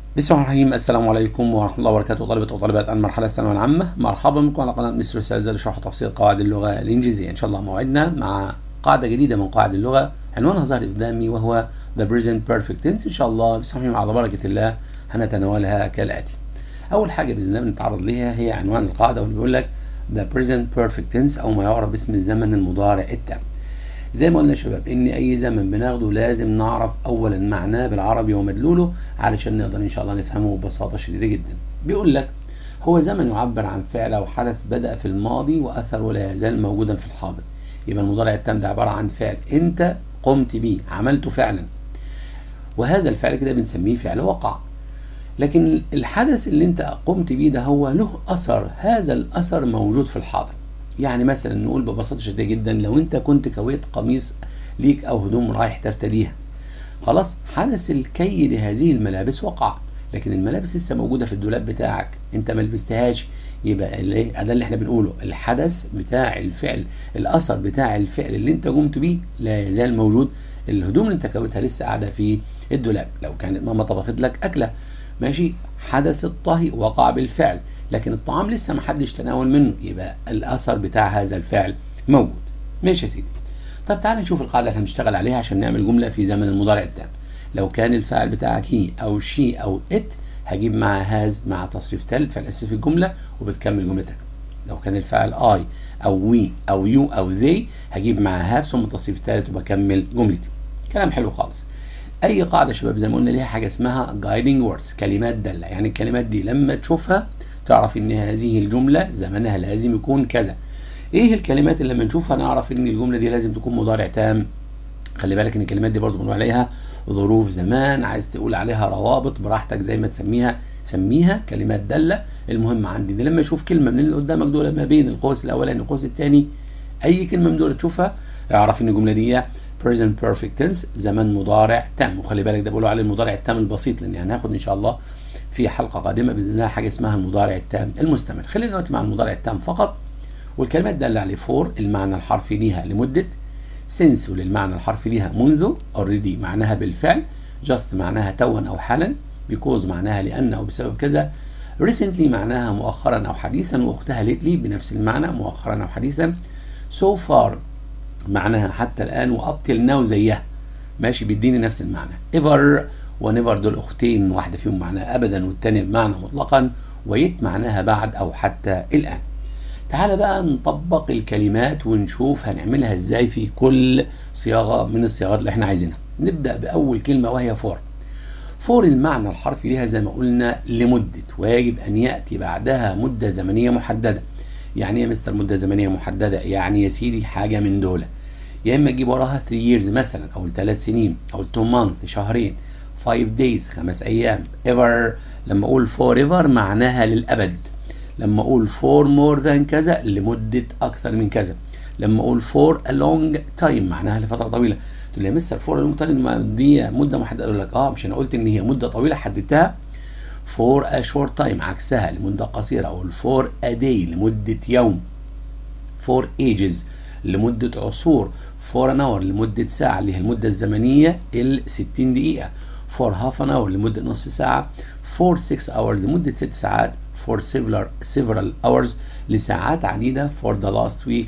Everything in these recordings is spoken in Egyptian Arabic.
بسم الله الرحمن الرحيم السلام عليكم ورحمه الله وبركاته طلبه وطالبات المرحله الثانويه العامه مرحبا بكم على قناه مصر السعزه لشرح وتفسير قواعد اللغه الانجليزيه ان شاء الله موعدنا مع قاعده جديده من قواعد اللغه عنوانها ظاهر قدامي وهو the present perfect tense ان شاء الله بسم الله على بركه الله هنتناولها كالاتي اول حاجه باذن الله بنتعرض ليها هي عنوان القاعده واللي بيقول لك the present perfect tense او ما يعرف باسم الزمن المضارع التام زي ما قلنا يا شباب ان اي زمن بناخده لازم نعرف اولا معناه بالعربي ومدلوله علشان نقدر ان شاء الله نفهمه ببساطه شديده جدا بيقول لك هو زمن يعبر عن فعل او حدث بدا في الماضي واثره لا يزال موجودا في الحاضر يبقى المضارع التام ده عباره عن فعل انت قمت بيه عملته فعلا وهذا الفعل كده بنسميه فعل وقع لكن الحدث اللي انت قمت بيه ده هو له اثر هذا الاثر موجود في الحاضر يعني مثلا نقول ببساطه شديده جدا لو انت كنت كويت قميص ليك او هدوم رايح ترتديها خلاص حدث الكي لهذه الملابس وقع لكن الملابس لسه موجوده في الدولاب بتاعك انت ما لبستهاش يبقى الايه ده اللي احنا بنقوله الحدث بتاع الفعل الاثر بتاع الفعل اللي انت قمت بيه لا يزال موجود الهدوم اللي انت كويتها لسه قاعده في الدولاب لو كانت ماما طبخت لك اكله ماشي حدث الطهي وقع بالفعل لكن الطعام لسه ما حدش تناول منه يبقى الاثر بتاع هذا الفعل موجود ماشي يا سيدي طب تعالى نشوف القاعده اللي هنشتغل عليها عشان نعمل جمله في زمن المضارع التام لو كان الفاعل بتاعك هي او شي او ات هجيب مع هاز مع تصريف ثالث فالاساس في الجمله وبتكمل جملتك لو كان الفاعل اي او وي او يو او ذي هجيب مع هاف ثم تصريف ثالث وبكمل جملتي كلام حلو خالص اي قاعده يا شباب زي ما قلنا ليها حاجه اسمها جايدنج ووردز كلمات داله يعني الكلمات دي لما تشوفها تعرف ان هذه الجمله زمنها لازم يكون كذا ايه الكلمات اللي لما نشوفها نعرف ان الجمله دي لازم تكون مضارع تام خلي بالك ان الكلمات دي برضو بنقول عليها ظروف زمان عايز تقول عليها روابط براحتك زي ما تسميها سميها كلمات داله المهم عندي ان لما اشوف كلمه من اللي قدامك دول ما بين القوس الاولاني والقوس الثاني اي كلمه من دول تشوفها اعرف ان الجمله دي present perfect tense زمن مضارع تام وخلي بالك ده بيقولوا عليه المضارع التام البسيط لان هناخد ان شاء الله في حلقه قادمه باذن الله حاجه اسمها المضارع التام المستمر خلينا دلوقتي مع المضارع التام فقط والكلمات دالة عليه فور المعنى الحرفي ليها لمده since وللمعنى الحرفي ليها منذ already معناها بالفعل just معناها توا او حالا because معناها لان او بسبب كذا recently معناها مؤخرا او حديثا واختها lately بنفس المعنى مؤخرا او حديثا so far معناها حتى الان واب till now زيها ماشي بيديني نفس المعنى ever ونيفر دول اختين واحده فيهم معناها ابدا والثانيه بمعنى مطلقا ويت معناها بعد او حتى الان تعال بقى نطبق الكلمات ونشوف هنعملها ازاي في كل صياغه من الصياغات اللي احنا عايزينها نبدا باول كلمه وهي فور فور المعنى الحرفي ليها زي ما قلنا لمده ويجب ان ياتي بعدها مده زمنيه محدده يعني ايه يا مستر مده زمنيه محدده يعني يا سيدي حاجه من دول يا اما اجيب وراها 3 years مثلا او 3 سنين او 2 months شهرين 5 days خمس ايام ever لما اقول forever معناها للابد لما اقول for more than كذا لمده اكثر من كذا لما اقول for a long time معناها لفتره طويله تقول لي يا مستر for a long time دي مده محدده اقول لك اه مش انا قلت ان هي مده طويله حددتها for a short time عكسها لمده قصيره اقول for a day لمده يوم for ages لمده عصور for an hour لمده ساعه اللي هي المده الزمنيه ال 60 دقيقه for half an hour لمدة نصف ساعة for 6 hours لمدة 6 ساعات for several several hours لساعات عديدة for the last week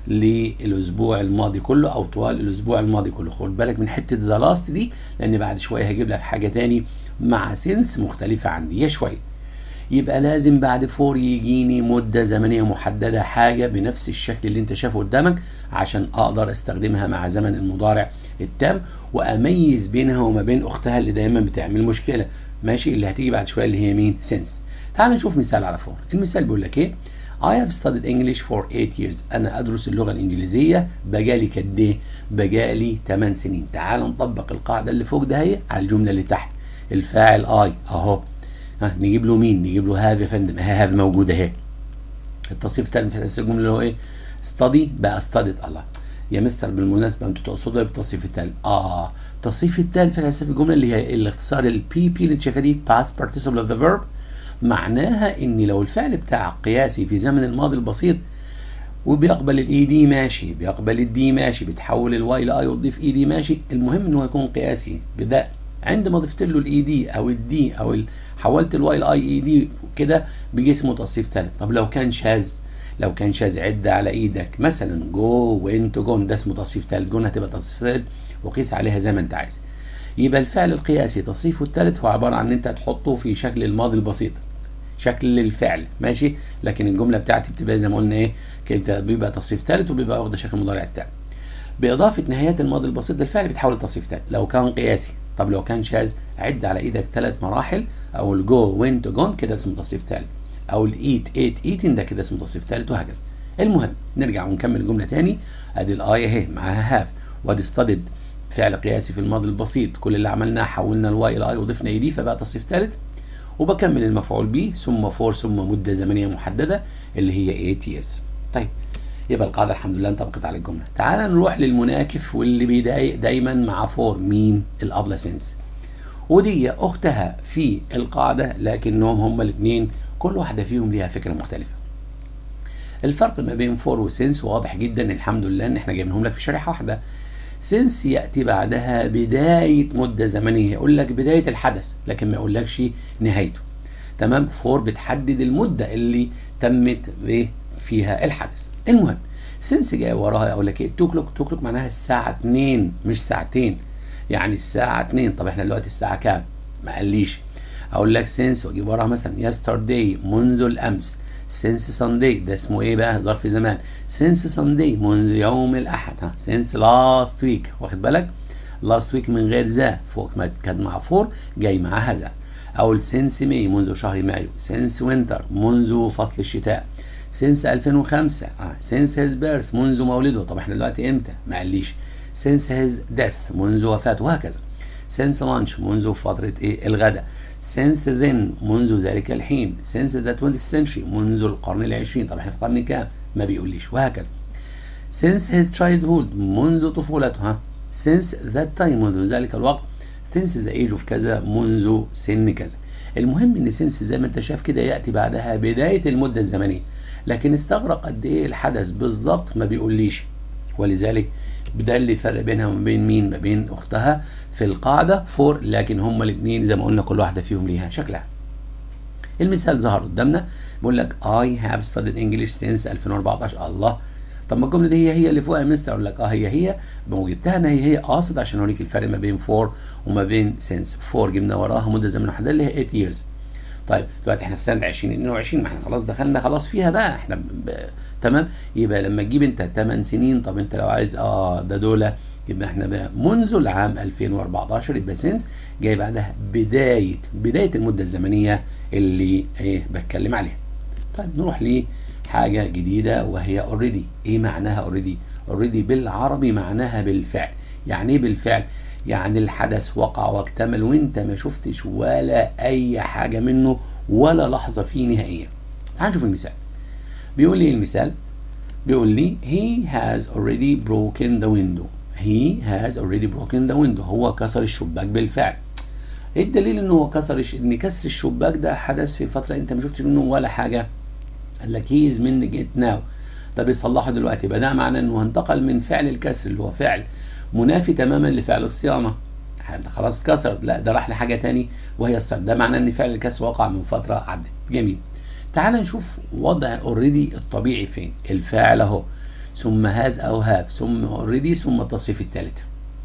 للأسبوع الماضي كله أو طوال الأسبوع الماضي كله خد بالك من حتة the last دي لأن بعد شوية هجيب لك حاجة تاني مع سنس مختلفة عن دي شوية يبقى لازم بعد فور يجيني مدة زمنية محددة حاجة بنفس الشكل اللي انت شايفه قدامك عشان اقدر استخدمها مع زمن المضارع التام واميز بينها وما بين اختها اللي دايما بتعمل مشكلة ماشي اللي هتيجي بعد شوية اللي هي مين سنس تعال نشوف مثال على فور المثال بيقول لك ايه I have studied English for 8 years أنا أدرس اللغة الإنجليزية بقالي قد إيه؟ بقالي 8 سنين تعال نطبق القاعدة اللي فوق ده هي على الجملة اللي تحت الفاعل I أهو ها نجيب له مين؟ نجيب له هاف يا فندم هاف موجوده اهي. التصريف الثاني في اساس الجمله اللي هو ايه؟ ستادي بقى ستادد الله. يا مستر بالمناسبه انتوا تقصدوا ايه بالتصريف الثالث؟ اه التصريف الثالث في اساس الجمله اللي هي الاختصار البي بي اللي شايفها دي past participle of the verb معناها ان لو الفعل بتاعك قياسي في زمن الماضي البسيط وبيقبل الاي دي ماشي بيقبل الدي ماشي بتحول الواي لاي وتضيف اي دي ماشي المهم ان هو يكون قياسي بدا عندما ضفت له الاي دي او الدي او ال... حولت الواي لاي اي دي كده بيجي اسمه تصريف ثالث طب لو كان شاذ لو كان شاذ عد على ايدك مثلا جو وانت جون ده اسمه تصريف ثالث جون هتبقى تصريف ثالث وقيس عليها زي ما انت عايز يبقى الفعل القياسي تصريفه الثالث هو عباره عن ان انت تحطه في شكل الماضي البسيط شكل الفعل ماشي لكن الجمله بتاعتي بتبقى زي ما قلنا ايه كده بيبقى تصريف ثالث وبيبقى واخده شكل المضارع التام باضافه نهايات الماضي البسيط للفعل بتحول لتصريف ثالث لو كان قياسي طب لو كان شاذ عد على ايدك ثلاث مراحل او الجو وينت جون كده اسمه تصريف ثالث او الايت ايت ايتين ده كده اسمه تصريف ثالث وهكذا المهم نرجع ونكمل الجمله تاني ادي الاي اهي معاها هاف وادي ستادد فعل قياسي في الماضي البسيط كل اللي عملناه حولنا الواي الى اي وضفنا اي دي فبقى تصريف ثالث وبكمل المفعول به ثم فور ثم مده زمنيه محدده اللي هي 8 years طيب يبقى القاعده الحمد لله انطبقت على الجمله تعال نروح للمناكف واللي بيضايق دايما مع فور مين الابلا سنس ودي اختها في القاعده لكنهم هما الاثنين كل واحده فيهم ليها فكره مختلفه الفرق ما بين فور وسنس واضح جدا الحمد لله ان احنا جايبينهم لك في شريحه واحده سنس ياتي بعدها بدايه مده زمنيه يقول لك بدايه الحدث لكن ما يقولكش نهايته تمام فور بتحدد المده اللي تمت فيها الحدث المهم سنس جاي وراها يقول لك ايه توكلوك توكلوك معناها الساعه 2 مش ساعتين يعني الساعه 2 طب احنا دلوقتي الساعه كام ما قاليش اقول لك سنس واجيب وراها مثلا يسترداي منذ الامس سينس ساندي ده اسمه ايه بقى ظرف زمان سينس ساندي منذ يوم الاحد ها سينس لاست ويك واخد بالك لاست ويك من غير ذا فوق ما كان مع فور جاي معاها ذا او سينس ماي منذ شهر مايو سينس وينتر منذ فصل الشتاء سينس 2005 اه سينس هيز بيرث منذ مولده طب احنا دلوقتي امتى ما قاليش سينس هيز ديث منذ وفاته وهكذا سينس لانش منذ فترة ايه الغداء since then منذ ذلك الحين since the 20th century منذ القرن العشرين طب احنا في قرن كام ما بيقوليش وهكذا since his childhood منذ طفولته ها since that time منذ ذلك الوقت since the age of كذا منذ سن كذا المهم ان since زي ما انت شايف كده ياتي بعدها بدايه المده الزمنيه لكن استغرق قد ايه الحدث بالظبط ما بيقوليش ولذلك ده اللي فرق بينها وما بين مين ما بين اختها في القاعده فور لكن هما الاثنين زي ما قلنا كل واحده فيهم ليها شكلها المثال ظهر قدامنا بيقول لك I have studied English since 2014 الله طب ما الجمله دي هي هي اللي فوق يا مستر اقول لك اه هي هي وجبتها انا هي هي قاصد عشان اوريك الفرق ما بين فور وما بين سينس فور جبنا وراها مده زمن محدده اللي هي 8 years طيب دلوقتي احنا في سنه 2022 ما احنا خلاص دخلنا خلاص فيها بقى احنا ب... ب... تمام يبقى لما تجيب انت 8 سنين طب انت لو عايز اه ده دول يبقى احنا بقى منذ العام 2014 يبقى سينس جاي بعدها بدايه بدايه المده الزمنيه اللي ايه بتكلم عليها طيب نروح لحاجه جديده وهي اوريدي ايه معناها اوريدي اوريدي بالعربي معناها بالفعل يعني ايه بالفعل يعني الحدث وقع واكتمل وانت ما شفتش ولا اي حاجه منه ولا لحظه فيه نهائيا تعال نشوف المثال بيقول لي المثال بيقول لي he has already broken the window he has already broken the window هو كسر الشباك بالفعل ايه الدليل ان هو كسر الش... ان كسر الشباك ده حدث في فتره انت ما شفتش منه ولا حاجه قال لك he is mending it now ده بيصلحه دلوقتي يبقى ده معناه انه انتقل من فعل الكسر اللي هو فعل منافي تماما لفعل الصيانه انت خلاص اتكسر لا ده راح لحاجه تاني وهي الصيانه ده معناه ان فعل الكسر وقع من فتره عدت جميل تعال نشوف وضع اوريدي الطبيعي فين الفاعل اهو ثم هاز او هاف ثم اوريدي ثم التصريف الثالث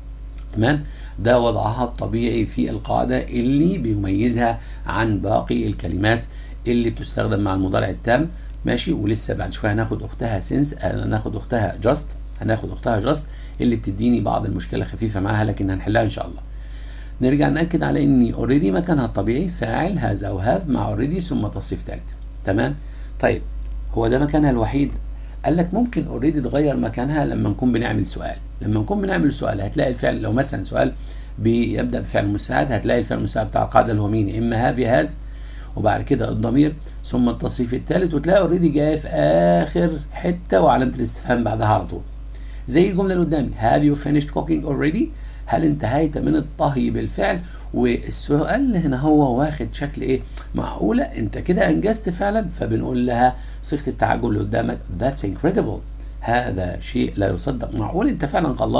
تمام ده وضعها الطبيعي في القاعده اللي بيميزها عن باقي الكلمات اللي بتستخدم مع المضارع التام ماشي ولسه بعد شويه هناخد اختها سينس هناخد اختها جاست هناخد اختها جاست اللي بتديني بعض المشكله خفيفه معاها لكن هنحلها ان شاء الله نرجع ناكد على ان اوريدي مكانها الطبيعي فاعل هاز او هاف مع اوريدي ثم تصريف ثالث تمام طيب هو ده مكانها الوحيد قال لك ممكن اوريدي تغير مكانها لما نكون بنعمل سؤال لما نكون بنعمل سؤال هتلاقي الفعل لو مثلا سؤال بيبدا بفعل مساعد هتلاقي الفعل المساعد بتاع القاعده اللي هو مين اما هاف يا هاز وبعد كده الضمير ثم التصريف الثالث وتلاقي اوريدي جاي في اخر حته وعلامه الاستفهام بعدها على طول زي الجمله اللي قدامي have you finished cooking already هل انتهيت من الطهي بالفعل والسؤال هنا هو واخد شكل ايه معقوله انت كده انجزت فعلا فبنقول لها صيغه التعجب اللي قدامك that's incredible هذا شيء لا يصدق معقول انت فعلا خلصت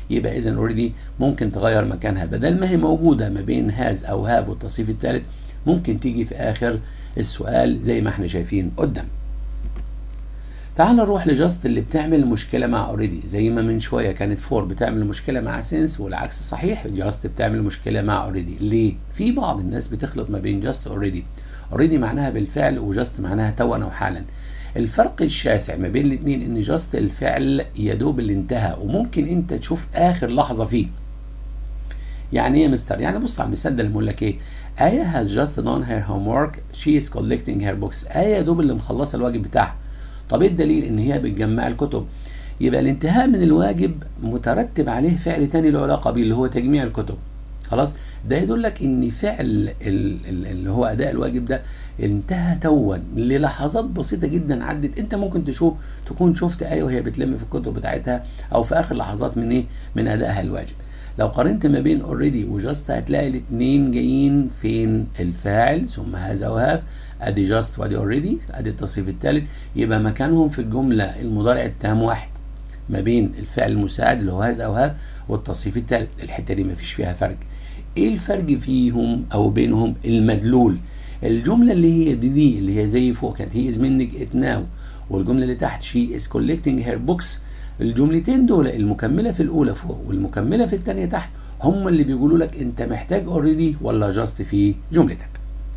يبقى اذا اوريدي ممكن تغير مكانها بدل ما هي موجوده ما بين هاز او هاف والتصريف الثالث ممكن تيجي في اخر السؤال زي ما احنا شايفين قدام تعال نروح لجاست اللي بتعمل مشكله مع اوريدي زي ما من شويه كانت فور بتعمل مشكله مع سينس والعكس صحيح جاست بتعمل مشكله مع اوريدي ليه في بعض الناس بتخلط ما بين جاست اوريدي اوريدي معناها بالفعل وجاست معناها توا او حالا الفرق الشاسع ما بين الاثنين ان جاست الفعل يدوب اللي انتهى وممكن انت تشوف اخر لحظه فيه يعني ايه يا مستر يعني بص على المثال ده اللي بقول لك ايه آية has just done her homework she is collecting her books آية يا دوب اللي مخلصة الواجب بتاعها طب ايه الدليل ان هي بتجمع الكتب يبقى الانتهاء من الواجب مترتب عليه فعل تاني له علاقة بيه اللي هو تجميع الكتب خلاص ده يدلك ان فعل اللي هو اداء الواجب ده انتهى توا للحظات بسيطة جدا عدت انت ممكن تشوف تكون شفت آية وهي بتلم في الكتب بتاعتها او في اخر لحظات من ايه من ادائها الواجب لو قارنت ما بين اوريدي وجاست هتلاقي الاثنين جايين فين الفاعل ثم هذا وهاب ادي جاست وادي اوريدي ادي التصريف الثالث يبقى مكانهم في الجمله المضارع التام واحد ما بين الفعل المساعد اللي هو هذا او هاب والتصريف الثالث الحته دي ما فيش فيها فرق ايه الفرق فيهم او بينهم المدلول الجمله اللي هي دي, دي اللي هي زي فوق كانت هي از منك ات ناو والجمله اللي تحت شي از كولكتنج هير بوكس الجملتين دول المكمله في الاولى فوق والمكمله في الثانيه تحت هم اللي بيقولوا لك انت محتاج اوريدي ولا جاست في جملتك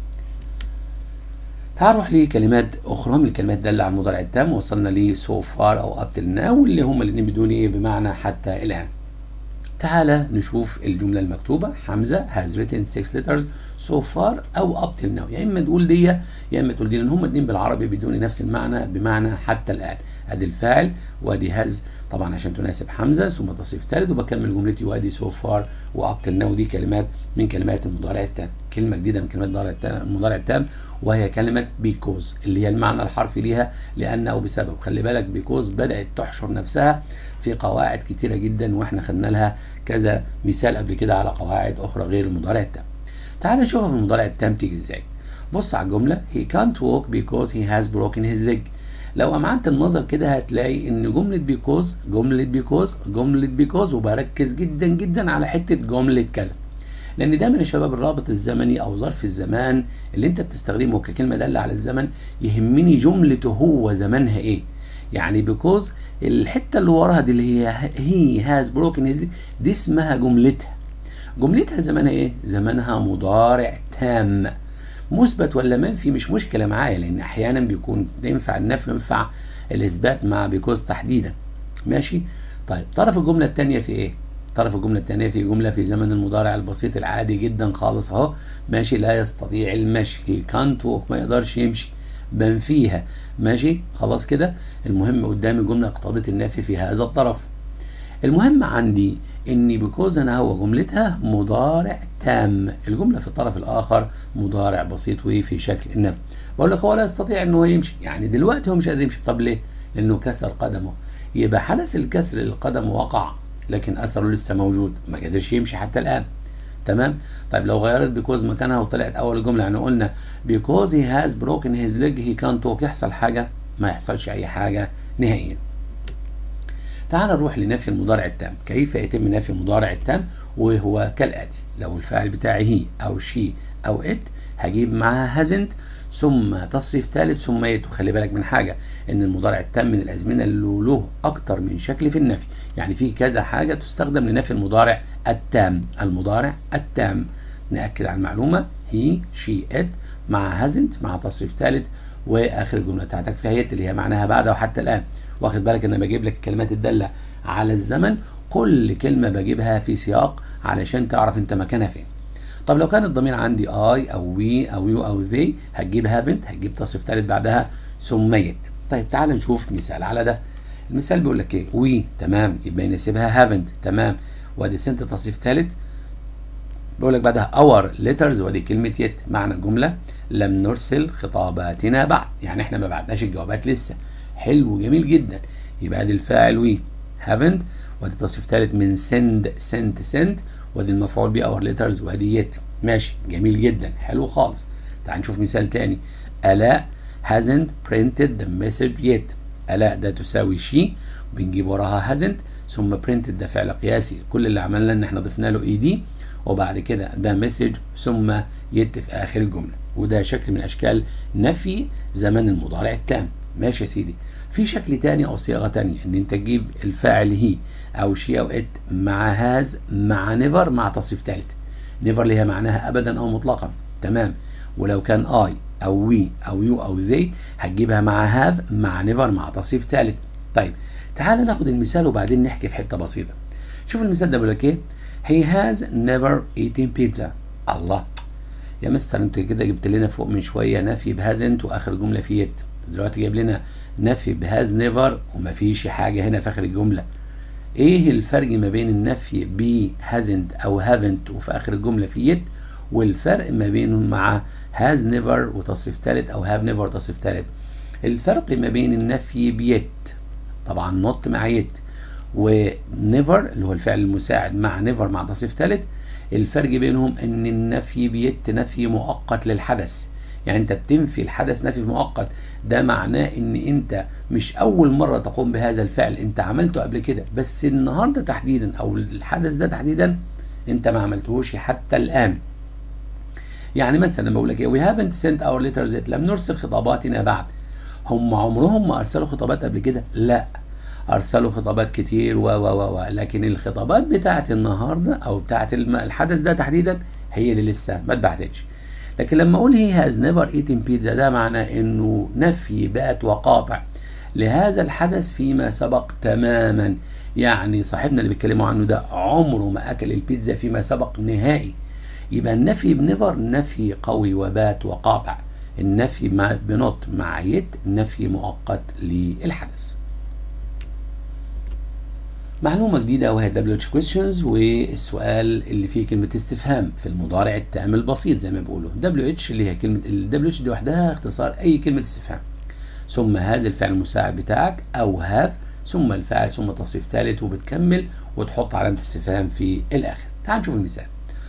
تعال نروح لكلمات اخرى من الكلمات دالة على المضارع التام وصلنا ل so far او up till now واللي هم الاثنين بدون ايه بمعنى حتى الان تعالى نشوف الجملة المكتوبة حمزة has written six letters so far أو up till now يا إما تقول دي يا إما تقول دي لأن هما الاتنين بالعربي بيدوني نفس المعنى بمعنى حتى الآن أدي الفاعل وأدي has طبعا عشان تناسب حمزة ثم تصريف ثالث وبكمل جملتي وأدي so far و up till now دي كلمات من كلمات المضارع التام كلمة جديدة من كلمات المضارع التام المضارع التام وهي كلمة because اللي هي المعنى الحرفي ليها لأن أو بسبب خلي بالك because بدأت تحشر نفسها في قواعد كتيرة جدا واحنا خدنا لها كذا مثال قبل كده على قواعد أخرى غير المضارع التام تعال نشوفها في المضارع التام تيجي ازاي بص على الجملة he can't walk because he has broken his leg لو أمعنت النظر كده هتلاقي إن جملة بيكوز جملة بيكوز جملة بيكوز وبركز جدا جدا على حتة جملة كذا لان دايما يا شباب الرابط الزمني او ظرف الزمان اللي انت بتستخدمه ككلمه داله على الزمن يهمني جملته هو زمانها ايه يعني بيكوز الحته اللي وراها دي اللي هي هي هاز بروكن هيز دي اسمها جملتها جملتها زمانها ايه زمانها مضارع تام مثبت ولا منفي مش مشكله معايا لان احيانا بيكون ينفع النفي ينفع الاثبات مع بيكوز تحديدا ماشي طيب طرف الجمله الثانيه في ايه طرف الجملة الثانية في جملة في زمن المضارع البسيط العادي جدا خالص اهو ماشي لا يستطيع المشي هي كانت ووك ما يقدرش يمشي بنفيها ماشي خلاص كده المهم قدامي جملة اقتضت النفي في هذا الطرف المهم عندي ان بيكوز انا هو جملتها مضارع تام الجمله في الطرف الاخر مضارع بسيط وفي شكل النفي بقول لك هو لا يستطيع ان هو يمشي يعني دلوقتي هو مش قادر يمشي طب ليه لانه كسر قدمه يبقى حدث الكسر للقدم وقع لكن اثره لسه موجود ما قدرش يمشي حتى الان تمام طيب لو غيرت بيكوز مكانها وطلعت اول الجمله يعني قلنا بيكوز هي هاز بروكن هيز ليج هي كانت توك يحصل حاجه ما يحصلش اي حاجه نهائيا تعال نروح لنفي المضارع التام كيف يتم نفي المضارع التام وهو كالاتي لو الفاعل بتاعي هي او شي او ات هجيب معاها هازنت ثم تصريف ثالث ثم يت وخلي بالك من حاجه ان المضارع التام من الازمنه اللي له اكتر من شكل في النفي يعني في كذا حاجه تستخدم لنفي المضارع التام المضارع التام ناكد على المعلومه هي شي ات مع هازنت مع تصريف ثالث واخر الجمله بتاعتك في هيت اللي هي معناها بعد وحتى الان واخد بالك ان انا بجيب لك الكلمات الداله على الزمن كل كلمه بجيبها في سياق علشان تعرف انت مكانها فين طب لو كان الضمير عندي اي او وي او يو او ذي هتجيب هافنت هتجيب تصريف ثالث بعدها سميت طيب تعال نشوف مثال على ده المثال بيقول لك ايه وي تمام يبقى يناسبها هافنت تمام وادي سنت تصريف ثالث بيقول لك بعدها اور ليترز وادي كلمه يت معنى الجمله لم نرسل خطاباتنا بعد يعني احنا ما بعتناش الجوابات لسه حلو جميل جدا يبقى ادي الفاعل وي هافنت وادي تصريف ثالث من سند سنت سنت وادي المفعول بيه اور ليترز وادي يت ماشي جميل جدا حلو خالص تعال نشوف مثال تاني الاء hasn't printed the message yet الاء ده تساوي شي بنجيب وراها hasn't ثم printed ده فعل قياسي كل اللي عملنا ان احنا ضفنا له اي دي وبعد كده ده مسج ثم يت في اخر الجمله وده شكل من اشكال نفي زمن المضارع التام ماشي يا سيدي في شكل تاني او صياغه تانية ان انت تجيب الفاعل هي او شي او ات مع هاز مع نيفر مع تصريف ثالث نيفر اللي هي معناها ابدا او مطلقا تمام ولو كان اي او وي او يو او ذي هتجيبها مع هاف مع نيفر مع تصريف ثالث طيب تعال ناخد المثال وبعدين نحكي في حته بسيطه شوف المثال ده بيقول لك ايه he has never eaten pizza الله يا مستر انت كده جبت لنا فوق من شويه نفي بهازنت واخر جمله في يت دلوقتي جايب لنا نفي بهاز نيفر ومفيش حاجه هنا في اخر الجمله ايه الفرق ما بين النفي ب hasn't او haven't وفي اخر الجمله في يت والفرق ما بينهم مع has never وتصريف ثالث او have never وتصريف ثالث الفرق ما بين النفي بيت طبعا not مع يت ونيفر اللي هو الفعل المساعد مع نيفر مع تصريف ثالث الفرق بينهم ان النفي بيت نفي مؤقت للحدث يعني انت بتنفي الحدث نفي مؤقت ده معناه ان انت مش اول مره تقوم بهذا الفعل انت عملته قبل كده بس النهارده تحديدا او الحدث ده تحديدا انت ما عملتهوش حتى الان يعني مثلا لما بقول لك ايه we haven't sent our letters yet لم نرسل خطاباتنا بعد هم عمرهم ما ارسلوا خطابات قبل كده لا ارسلوا خطابات كتير و و و لكن الخطابات بتاعت النهارده او بتاعت الحدث ده تحديدا هي اللي لسه ما اتبعتتش لكن لما اقول هي هاز نيفر ايتن بيتزا ده معناه انه نفي بات وقاطع لهذا الحدث فيما سبق تماما يعني صاحبنا اللي بيتكلموا عنه ده عمره ما اكل البيتزا فيما سبق نهائي يبقى النفي بنيفر نفي قوي وبات وقاطع النفي مع بنوت مع يت نفي مؤقت للحدث معلومة جديدة وهي WH questions والسؤال اللي فيه كلمة استفهام في المضارع التام البسيط زي ما بيقولوا WH اللي هي كلمة ال WH دي وحدها اختصار أي كلمة استفهام ثم هذا الفعل المساعد بتاعك أو have ثم الفاعل ثم تصريف ثالث وبتكمل وتحط علامة استفهام في الآخر تعال نشوف المثال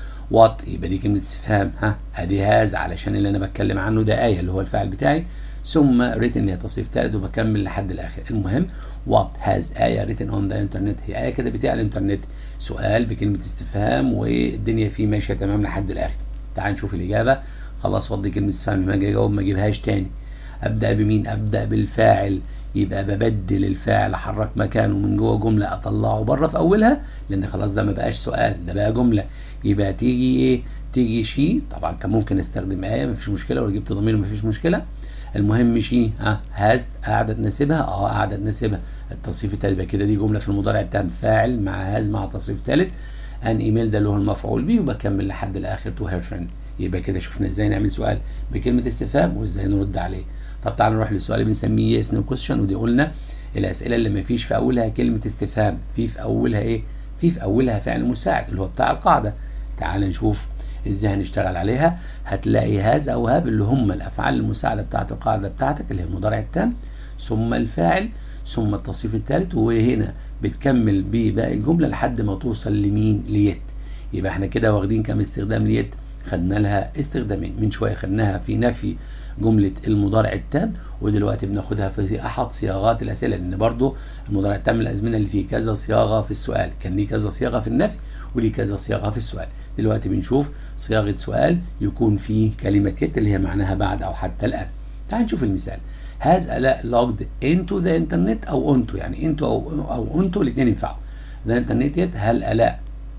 وات يبقى دي كلمة استفهام ها ادي هاز علشان اللي انا بتكلم عنه ده آية اللي هو الفاعل بتاعي ثم written اللي هي تصريف ثالث وبكمل لحد الاخر المهم what has آية written on the internet هي آية كده بتاع الانترنت سؤال بكلمة استفهام والدنيا فيه ماشية تمام لحد الاخر تعال نشوف الإجابة خلاص وضي كلمة استفهام لما اجي اجاوب ما اجيبهاش تاني ابدا بمين ابدا بالفاعل يبقى ببدل الفاعل احرك مكانه من جوه جمله اطلعه بره في اولها لان خلاص ده ما بقاش سؤال ده بقى جمله يبقى تيجي ايه تيجي شي طبعا كان ممكن استخدم ايه مفيش مشكله ولو جبت ضمير مفيش مشكله المهم شي ها هاز قاعده تناسبها اه قاعده تناسبها التصريف التالت يبقى كده دي جمله في المضارع التام فاعل مع هاز مع تصريف ثالث ان ايميل ده اللي هو المفعول به وبكمل لحد الاخر تو هير فريند يبقى كده شفنا ازاي نعمل سؤال بكلمه استفهام وازاي نرد عليه طب تعالوا نروح للسؤال اللي بنسميه يس نو كويستشن ودي قلنا الاسئله اللي ما فيش في اولها كلمه استفهام في في اولها ايه في في اولها فعل مساعد اللي هو بتاع القاعده تعال نشوف ازاي هنشتغل عليها هتلاقي هاز او هاف اللي هم الافعال المساعده بتاعت القاعده بتاعتك اللي هي المضارع التام ثم الفاعل ثم التصريف الثالث وهنا بتكمل بباقي الجمله لحد ما توصل لمين ليت يبقى احنا كده واخدين كام استخدام ليت خدنا لها استخدامين من شويه خدناها في نفي جملة المضارع التام ودلوقتي بناخدها في أحد صياغات الأسئلة لأن برضو المضارع التام من الأزمنة اللي فيه كذا صياغة في السؤال كان ليه كذا صياغة في النفي وليه كذا صياغة في السؤال دلوقتي بنشوف صياغة سؤال يكون فيه كلمة يت اللي هي معناها بعد أو حتى الآن تعال نشوف المثال has ألاء logged into the internet أو onto يعني into أو, أو onto الاثنين ينفعوا the internet yet هل ألاء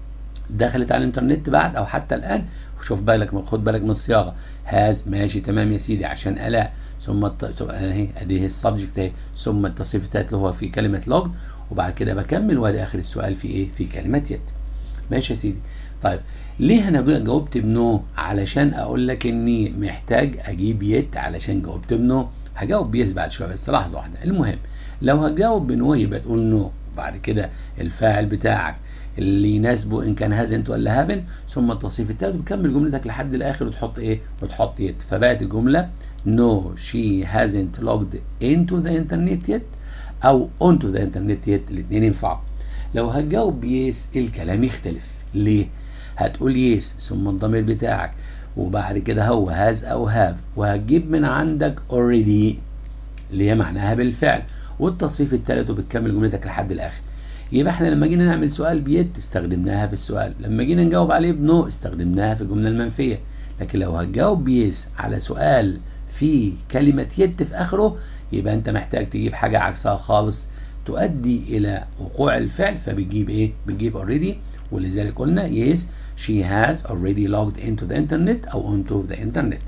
دخلت على الانترنت بعد او حتى الان شوف بالك خد بالك من الصياغه هاز ماشي تمام يا سيدي عشان الاء ثم اهي ادي السبجكت اهي ثم التصريف التالت اللي هو في كلمه لوج وبعد كده بكمل وادي اخر السؤال في ايه في كلمه يت ماشي يا سيدي طيب ليه انا جاوبت بنو علشان اقول لك اني محتاج اجيب يت علشان جاوبت بنو هجاوب بيس بعد شويه بس لحظه واحده المهم لو هتجاوب بنو يبقى تقول نو بعد كده الفاعل بتاعك اللي يناسبه ان كان هازنت ولا هافن ثم التصريف التالت وتكمل جملتك لحد الاخر وتحط ايه وتحط يت فبقت الجمله no she hasn't logged into the internet yet او onto the internet yet الاثنين ينفعوا لو هتجاوب يس الكلام يختلف ليه هتقول يس ثم الضمير بتاعك وبعد كده هو هاز او هاف وهتجيب من عندك already اللي هي معناها بالفعل والتصريف الثالث وبتكمل جملتك لحد الاخر يبقى احنا لما جينا نعمل سؤال بيت استخدمناها في السؤال لما جينا نجاوب عليه بنو استخدمناها في الجمله المنفيه لكن لو هتجاوب بيس على سؤال في كلمه يت في اخره يبقى انت محتاج تجيب حاجه عكسها خالص تؤدي الى وقوع الفعل فبتجيب ايه بتجيب already ولذلك قلنا yes she has already logged into the internet او onto the internet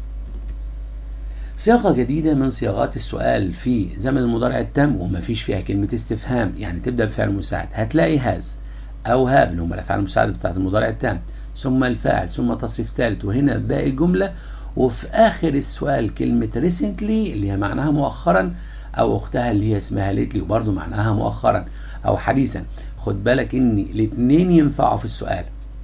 صياغة جديدة من صياغات السؤال في زمن المضارع التام وما فيش فيها كلمة استفهام يعني تبدأ بفعل مساعد هتلاقي has أو have اللي هم الأفعال المساعدة بتاعت المضارع التام ثم الفاعل ثم تصريف ثالث وهنا باقي الجملة وفي آخر السؤال كلمة recently اللي هي معناها مؤخرا أو أختها اللي هي اسمها lately وبرضه معناها مؤخرا أو حديثا خد بالك إن الاتنين ينفعوا في السؤال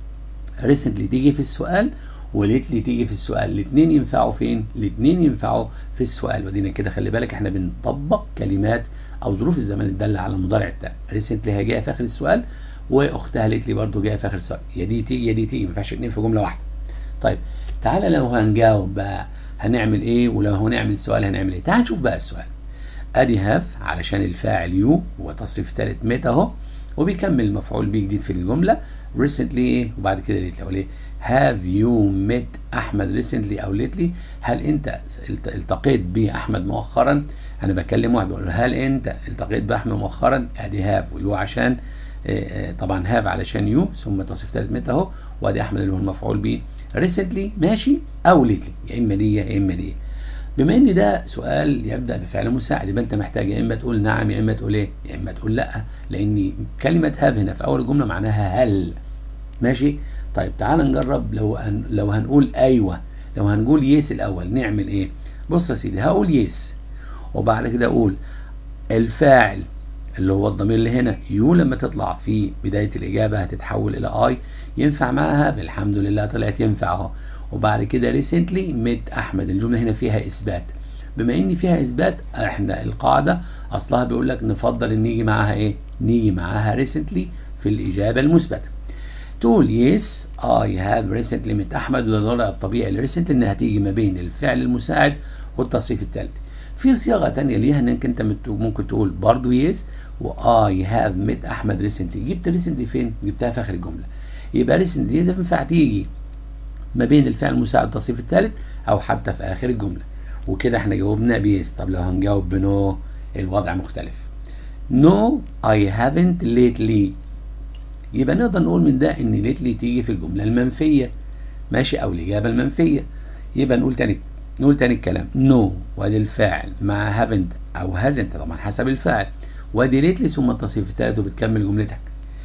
recently تيجي في السؤال وليتلي تيجي في السؤال الاثنين ينفعوا فين الاثنين ينفعوا في السؤال ودينا كده خلي بالك احنا بنطبق كلمات او ظروف الزمن الداله على المضارع التام ريسنتلي هي جايه في اخر السؤال واختها ليتلي برضو جايه في اخر السؤال يا دي تيجي يا دي تيجي ما ينفعش اتنين في جمله واحده طيب تعالى لو هنجاوب بقى هنعمل ايه ولو هنعمل سؤال هنعمل ايه تعال نشوف بقى السؤال ادي هاف علشان الفاعل يو وتصريف ثالث ميت اهو وبيكمل مفعول به جديد في الجمله recently ايه وبعد كده ليتلي اقول ايه have you met احمد recently او lately هل انت التقيت باحمد مؤخرا انا بكلم واحد بقول له هل انت التقيت باحمد مؤخرا ادي have ويو عشان طبعا have علشان يو ثم تصريف ثالث مت اهو وادي احمد اللي هو المفعول به recently ماشي او lately يا اما دي يا اما دي بما ان ده سؤال يبدا بفعل مساعد يبقى انت محتاج يا اما تقول نعم يا اما تقول ايه يا اما تقول لا لان كلمه هاف هنا في اول الجمله معناها هل ماشي طيب تعال نجرب لو هن لو هنقول ايوه لو هنقول يس الاول نعمل ايه بص يا سيدي هقول يس وبعد كده اقول الفاعل اللي هو الضمير اللي هنا يو لما تطلع في بدايه الاجابه هتتحول الى اي ينفع معاها هاف الحمد لله طلعت ينفع اهو وبعد كده ريسنتلي ميت احمد الجمله هنا فيها اثبات بما ان فيها اثبات احنا القاعده اصلها بيقول لك نفضل ان نيجي معاها ايه نيجي معاها ريسنتلي في الاجابه المثبته تقول يس اي هاف ريسنتلي ميت احمد وده الوضع الطبيعي لريسنتلي انها تيجي ما بين الفعل المساعد والتصريف الثالث في صياغه ثانيه ليها انك انت ممكن تقول برضو يس واي هاف ميت احمد ريسنتلي جبت ريسنتلي فين جبتها في اخر الجمله يبقى ريسنتلي تنفع تيجي ما بين الفعل المساعد والتصريف الثالث او حتى في اخر الجمله وكده احنا جاوبنا بيس طب لو هنجاوب بنو الوضع مختلف نو اي هافنت ليتلي يبقى نقدر نقول من ده ان ليتلي تيجي في الجمله المنفيه ماشي او الاجابه المنفيه يبقى نقول تاني نقول تاني الكلام نو no وادي الفاعل مع هافنت او هازنت طبعا حسب الفاعل وادي ليتلي ثم التصريف الثالث وبتكمل جملتك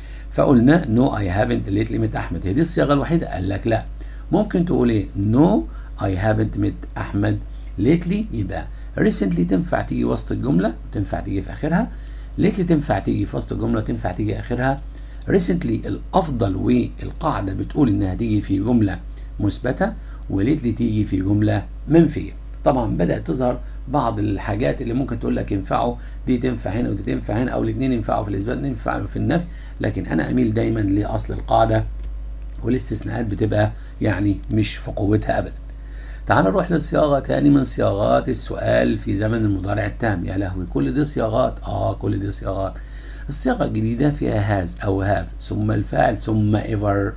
فقلنا نو اي هافنت ليتلي مت احمد هي دي الصياغه الوحيده قال لك لا ممكن تقول ايه نو اي هافنت مت احمد ليتلي يبقى recently تنفع تيجي وسط الجمله وتنفع تيجي في اخرها ليتلي تنفع تيجي في وسط الجمله وتنفع تيجي اخرها recently الافضل والقاعده بتقول انها تيجي في جمله مثبته وليتلي تيجي في جمله منفيه طبعا بدات تظهر بعض الحاجات اللي ممكن تقول لك ينفعوا دي تنفع هنا ودي تنفع هنا او الاثنين ينفعوا في الاثبات ينفعوا في النفي لكن انا اميل دايما لاصل القاعده والاستثناءات بتبقى يعني مش في قوتها ابدا تعال نروح لصياغه تاني من صياغات السؤال في زمن المضارع التام يا لهوي كل دي صياغات اه كل دي صياغات الصيغه الجديده فيها هاز او هاف ثم الفاعل ثم ايفر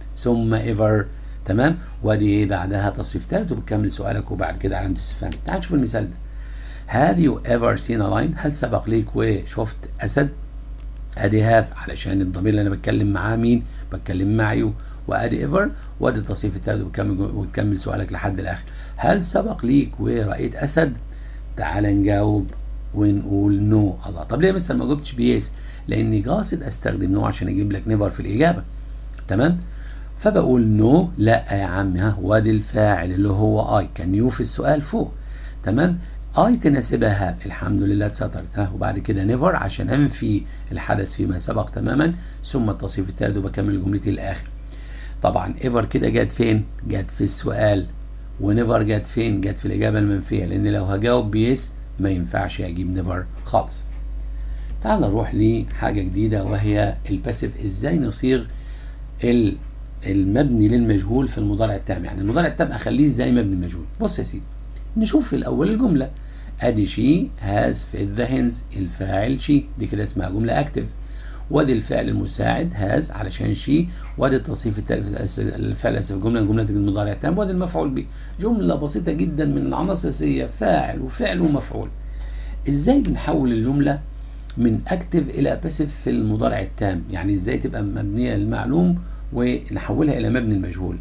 ثم ايفر تمام وادي ايه بعدها تصريف ثالث وبتكمل سؤالك وبعد كده علامه استفهام تعال نشوف المثال ده Have you ever seen a lion هل سبق ليك وشفت اسد ادي هاف علشان الضمير اللي انا بتكلم معاه مين بتكلم مع يو وادي ايفر وادي التصريف الثالث وبتكمل وتكمل سؤالك لحد الاخر هل سبق ليك ورأيت اسد تعال نجاوب ونقول نو no. الله طب ليه مثلا ما جبتش بيس لاني قاصد استخدم نو عشان اجيب لك نيفر في الاجابه تمام فبقول نو no. لا يا عم ها وادي الفاعل اللي هو اي كان يو في السؤال فوق تمام اي تناسبها هاف الحمد لله اتسترت ها وبعد كده نيفر عشان انفي الحدث فيما سبق تماما ثم التصريف الثالث وبكمل جملتي للاخر طبعا ايفر كده جت فين جت في السؤال ونيفر جت فين جت في الاجابه المنفيه لان لو هجاوب بيس ما ينفعش اجيب نيفر خالص تعال نروح لحاجه جديده وهي الباسيف ازاي نصيغ المبني للمجهول في المضارع التام يعني المضارع التام اخليه ازاي مبني المجهول بص يا سيدي نشوف في الاول الجمله ادي شي هاز فيد ذا هنز الفاعل شي دي كده اسمها جمله اكتف وادي الفعل المساعد هاز علشان شي وادي التصريف الثالث الفعل الاساسي في الجمله جمله المضارع التام وادي المفعول به جمله بسيطه جدا من العناصر الاساسيه فاعل وفعل ومفعول ازاي بنحول الجمله من اكتف الى باسيف في المضارع التام يعني ازاي تبقى مبنيه للمعلوم ونحولها الى مبني المجهول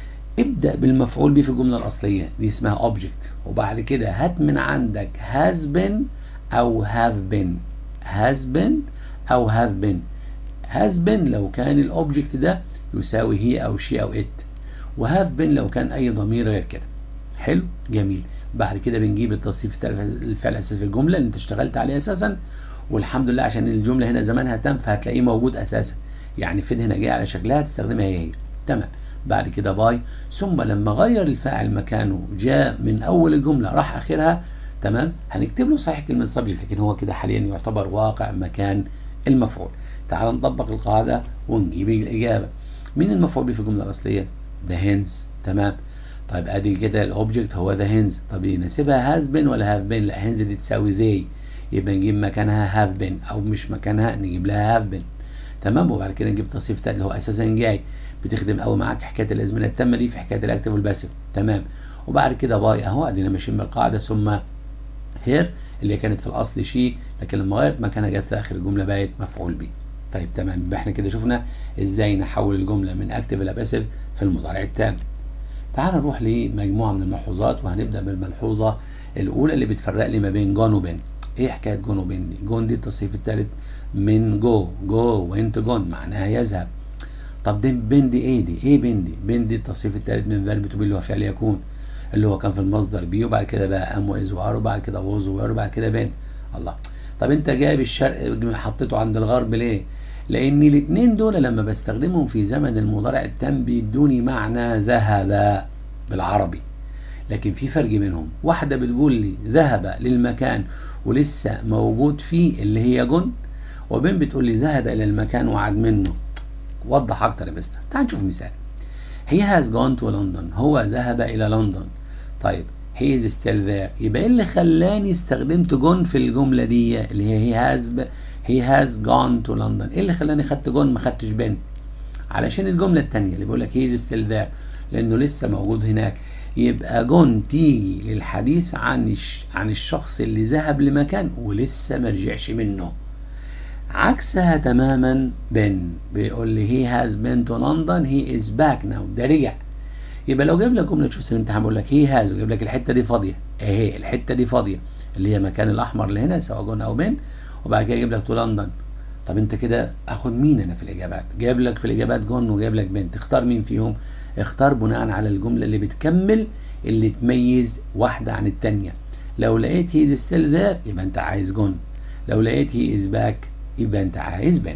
ابدا بالمفعول به في الجمله الاصليه دي اسمها اوبجكت وبعد كده هات من عندك has been او have been has been او have been has been لو كان الاوبجكت ده يساوي هي او شي او ات وهاف been لو كان اي ضمير غير كده حلو جميل بعد كده بنجيب التصريف بتاع الفعل الاساسي في الجمله اللي انت اشتغلت عليه اساسا والحمد لله عشان الجمله هنا زمانها تم فهتلاقيه موجود اساسا يعني فين هنا جاي على شكلها تستخدمها هي هي تمام بعد كده باي ثم لما غير الفاعل مكانه جاء من اول الجمله راح اخرها تمام هنكتب له صحيح كلمه سبجكت لكن هو كده حاليا يعتبر واقع مكان المفعول تعال نطبق القاعده ونجيب الاجابه مين المفعول به في الجمله الاصليه ذا هينز تمام طيب ادي كده الاوبجكت هو ذا هينز طب يناسبها هاز بين ولا هاف بين لا هينز دي تساوي ذي يبقى نجيب مكانها هاف بين او مش مكانها نجيب لها هاف بين تمام وبعد كده نجيب تصريف تاني اللي هو اساسا جاي بتخدم قوي معاك حكايه الازمنه التامه دي في حكايه الاكتف والباسف تمام وبعد كده باي اهو ادينا ماشيين بالقاعده ثم هير اللي كانت في الاصل شي لكن لما غيرت مكانها جت في اخر الجمله بقت مفعول به طيب تمام يبقى احنا كده شفنا ازاي نحول الجمله من اكتف الى باسف في المضارع التام تعال نروح لمجموعه من الملحوظات وهنبدا بالملحوظه الاولى اللي بتفرق لي ما بين جون وبين ايه حكايه جون وبين دي جون دي التصريف الثالث من جو جو وانت جون معناها يذهب طب دي بين دي ايه دي ايه بين دي بين دي التصريف الثالث من فيرب تو بي اللي هو فعل يكون اللي هو كان في المصدر بي وبعد كده بقى ام واز وار وبعد كده ووز وار وبعد كده بين الله طب انت جايب الشرق حطيته عند الغرب ليه لان الاثنين دول لما بستخدمهم في زمن المضارع التام بيدوني معنى ذهب بالعربي لكن في فرق بينهم واحدة بتقول لي ذهب للمكان ولسه موجود فيه اللي هي جن وبين بتقول لي ذهب الى المكان وعاد منه وضح اكتر يا مستر تعال نشوف مثال he has gone to London هو ذهب الى لندن طيب he is still there يبقى ايه اللي خلاني استخدمت جون في الجمله دي اللي هي he has he has gone to London ايه اللي خلاني خدت جون ما خدتش بين علشان الجمله الثانيه اللي بيقول لك he is still there لانه لسه موجود هناك يبقى جون تيجي للحديث عن عن الشخص اللي ذهب لمكان ولسه ما رجعش منه عكسها تماما بن بيقول لي he has been to London he is back now ده رجع يبقى لو جايب لك جمله تشوف الامتحان بيقول لك he has وجايب لك الحته دي فاضيه اهي الحته دي فاضيه اللي هي مكان الاحمر اللي هنا سواء جون او بن وبعد كده يجيب لك تو لندن طب انت كده اخد مين انا في الاجابات جايب لك في الاجابات جون وجايب لك بن تختار مين فيهم اختار بناء على الجمله اللي بتكمل اللي تميز واحده عن الثانيه لو لقيت هي ستيل ذير يبقى انت عايز جون لو لقيت هي از باك يبقى انت عايز بن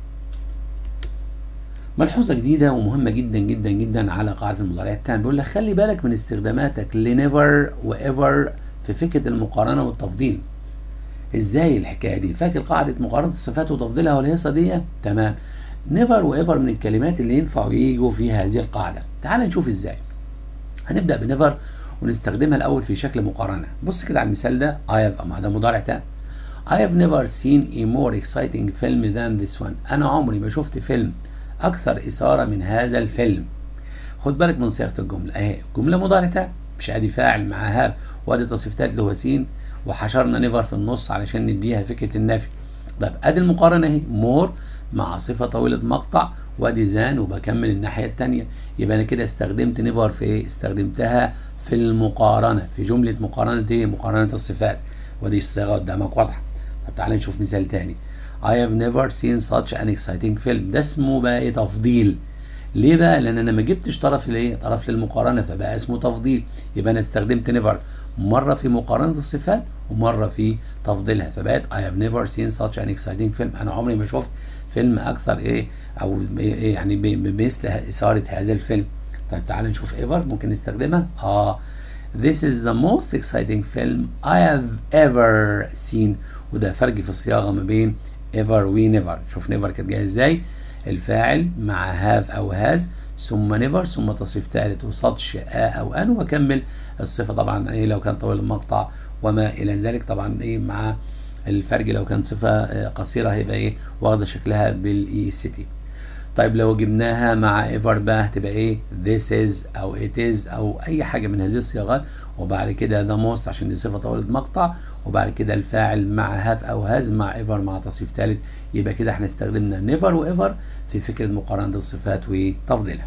ملحوظة جديدة ومهمة جدا جدا جدا على قاعدة المضارع التام بيقول لك خلي بالك من استخداماتك لنيفر وايفر في فكرة المقارنة والتفضيل ازاي الحكاية دي فاكر قاعدة مقارنة الصفات وتفضيلها والهيصة دي تمام نيفر وايفر من الكلمات اللي ينفعوا يجوا في هذه القاعدة تعال نشوف ازاي هنبدأ بنيفر ونستخدمها الأول في شكل مقارنة بص كده على المثال ده I have أما ده مضارع تام I have never seen a more exciting film than this one أنا عمري ما شفت فيلم أكثر إثارة من هذا الفيلم خد بالك من صياغة الجملة أهي جملة مضارع تام مش أدي فاعل مع هاف وأدي تصريف اللي هو سين وحشرنا نيفر في النص علشان نديها فكرة النفي طيب أدي المقارنة أهي مور مع صفة طويلة مقطع وادي زان وبكمل الناحية التانية يبقى أنا كده استخدمت نيفر في إيه؟ استخدمتها في المقارنة في جملة مقارنة إيه؟ مقارنة الصفات ودي الصيغة قدامك واضحة طب تعالى نشوف مثال تاني I have never seen such an exciting film ده اسمه بقى ايه تفضيل ليه بقى لان انا ما جبتش طرف الايه طرف للمقارنه فبقى اسمه تفضيل يبقى انا استخدمت نيفر مره في مقارنه الصفات ومره في تفضيلها فبقت I have never seen such an exciting film انا عمري ما شفت فيلم اكثر ايه او إيه يعني بمثل اثاره هذا الفيلم طيب تعالى نشوف ايفر ممكن نستخدمها اه This is the most exciting film I have ever seen وده فرق في الصياغه ما بين ever و never شوف never كانت جايه ازاي الفاعل مع هاف او هاز ثم نيفر ثم تصريف ثالث وسطش ا او ان وبكمل الصفه طبعا ايه لو كان طويل المقطع وما الى ذلك طبعا ايه مع الفرق لو كان صفه قصيره هيبقى ايه واخده شكلها بالاي سي تي طيب لو جبناها مع ايفر بقى هتبقى ايه this is او it is او اي حاجه من هذه الصياغات وبعد كده the most عشان دي صفه طويله مقطع وبعد كده الفاعل مع have او has مع ever مع تصريف ثالث يبقى كده احنا استخدمنا never وايفر في فكره مقارنه الصفات وتفضيلها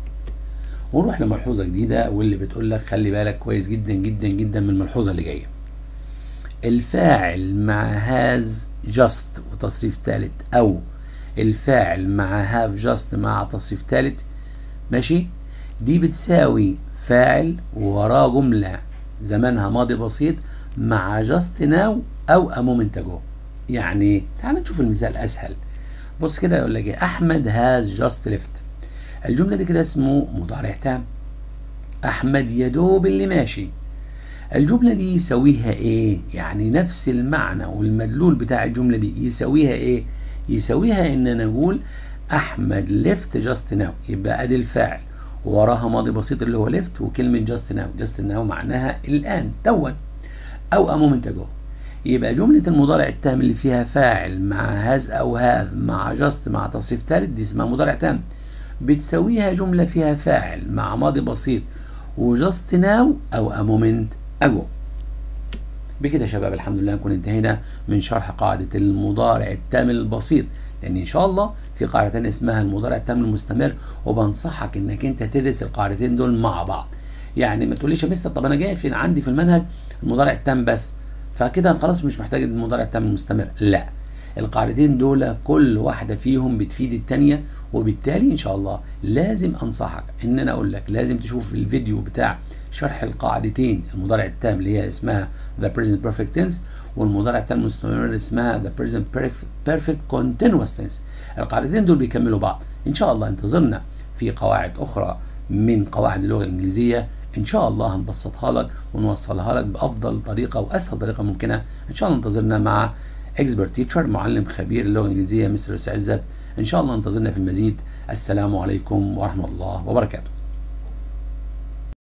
ونروح لملحوظه جديده واللي بتقول لك خلي بالك كويس جدا جدا جدا من الملحوظه اللي جايه الفاعل مع has just وتصريف ثالث او الفاعل مع have just مع تصريف ثالث ماشي دي بتساوي فاعل وراه جملة زمانها ماضي بسيط مع just now أو a moment ago يعني تعال نشوف المثال أسهل بص كده يقول لك إيه أحمد has just left الجملة دي كده اسمه مضارع تام أحمد يدوب اللي ماشي الجملة دي يساويها إيه؟ يعني نفس المعنى والمدلول بتاع الجملة دي يساويها إيه؟ يساويها ان نقول احمد ليفت جاست ناو يبقى ادي الفاعل وراها ماضي بسيط اللي هو ليفت وكلمه جاست ناو جاست ناو معناها الان توا او امومنت اجو يبقى جمله المضارع التام اللي فيها فاعل مع هاز او هاذ مع جاست مع تصريف ثالث دي اسمها مضارع تام بتساويها جمله فيها فاعل مع ماضي بسيط وجاست ناو او امومنت اجو بكده يا شباب الحمد لله نكون انتهينا من شرح قاعدة المضارع التام البسيط لان ان شاء الله في قاعدة تانية اسمها المضارع التام المستمر وبنصحك انك انت تدرس القاعدتين دول مع بعض يعني ما تقوليش يا مستر طب انا جاي فين عندي في المنهج المضارع التام بس فكده خلاص مش محتاج المضارع التام المستمر لا القاعدتين دول كل واحدة فيهم بتفيد التانية وبالتالي ان شاء الله لازم انصحك ان انا اقول لك لازم تشوف الفيديو بتاع شرح القاعدتين المضارع التام اللي هي اسمها the present perfect tense والمضارع التام المستمر اسمها the present perfect continuous tense القاعدتين دول بيكملوا بعض ان شاء الله انتظرنا في قواعد اخرى من قواعد اللغه الانجليزيه ان شاء الله هنبسطها لك ونوصلها لك بافضل طريقه واسهل طريقه ممكنه ان شاء الله انتظرنا مع اكسبرت تيتشر معلم خبير اللغه الانجليزيه مستر عزت ان شاء الله انتظرنا في المزيد السلام عليكم ورحمه الله وبركاته